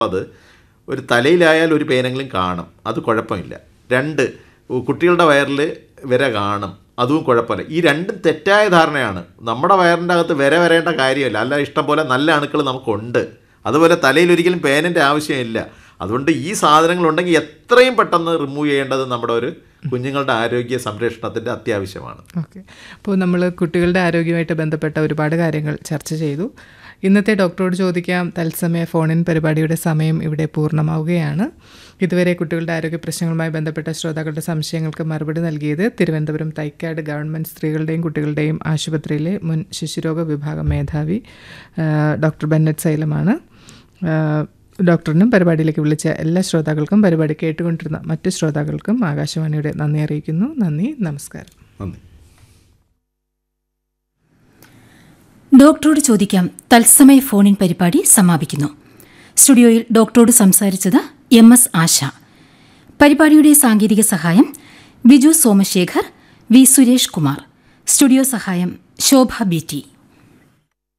അത് ഒരു തലയിലായാൽ ഒരു പേനെങ്കിലും കാണും അത് കുഴപ്പമില്ല രണ്ട് കുട്ടികളുടെ വയറിൽ വിര കാണും അതും കുഴപ്പമില്ല ഈ രണ്ടും തെറ്റായ ധാരണയാണ് നമ്മുടെ വയറിൻ്റെ അകത്ത് വിര വരേണ്ട കാര്യമില്ല അല്ല ഇഷ്ടം പോലെ നല്ല അണുക്കൾ നമുക്കുണ്ട് അതുപോലെ തലയിൽ ഒരിക്കലും പേനിൻ്റെ ആവശ്യമില്ല അതുകൊണ്ട് ഈ സാധനങ്ങളുണ്ടെങ്കിൽ എത്രയും പെട്ടെന്ന് റിമൂവ് ചെയ്യേണ്ടത് നമ്മുടെ ഒരു കുഞ്ഞുങ്ങളുടെ ആരോഗ്യ സംരക്ഷണത്തിൻ്റെ അത്യാവശ്യമാണ് ഓക്കെ അപ്പോൾ നമ്മൾ കുട്ടികളുടെ ആരോഗ്യമായിട്ട് ബന്ധപ്പെട്ട ഒരുപാട് കാര്യങ്ങൾ ചർച്ച ചെയ്തു ഇന്നത്തെ ഡോക്ടറോട് ചോദിക്കാം തത്സമയ ഫോണിൻ പരിപാടിയുടെ സമയം ഇവിടെ പൂർണ്ണമാവുകയാണ് ഇതുവരെ കുട്ടികളുടെ ആരോഗ്യ പ്രശ്നങ്ങളുമായി ബന്ധപ്പെട്ട ശ്രോതാക്കളുടെ സംശയങ്ങൾക്ക് മറുപടി നൽകിയത് തിരുവനന്തപുരം തൈക്കാട് ഗവൺമെൻറ് സ്ത്രീകളുടെയും കുട്ടികളുടെയും ആശുപത്രിയിലെ മുൻ ശിശുരോഗ വിഭാഗം മേധാവി ആ, ഡോക്ടർ ബെന്നറ്റ് സൈലമാണ് ആ, ഡോക്ടറിനും പരിപാടിയിലേക്ക് വിളിച്ച എല്ലാ ശ്രോതാക്കൾക്കും പരിപാടി കേട്ടുകൊണ്ടിരുന്ന മറ്റ് ശ്രോതാക്കൾക്കും ആകാശവാണിയുടെ നന്ദി അറിയിക്കുന്നു നന്ദി നമസ്കാരം നന്ദി ഡോക്ടറോട് ചോദിക്കാം തത്സമയ ഫോണിൻ പരിപാടി സമാപിക്കുന്നു സ്റ്റുഡിയോയിൽ ഡോക്ടറോട് സംസാരിച്ചത് എം എസ് ആശ പരിപാടിയുടെ സാങ്കേതിക സഹായം ബിജു സോമശേഖർ വി സുരേഷ് കുമാർ സ്റ്റുഡിയോ സഹായം ശോഭ ബി ടി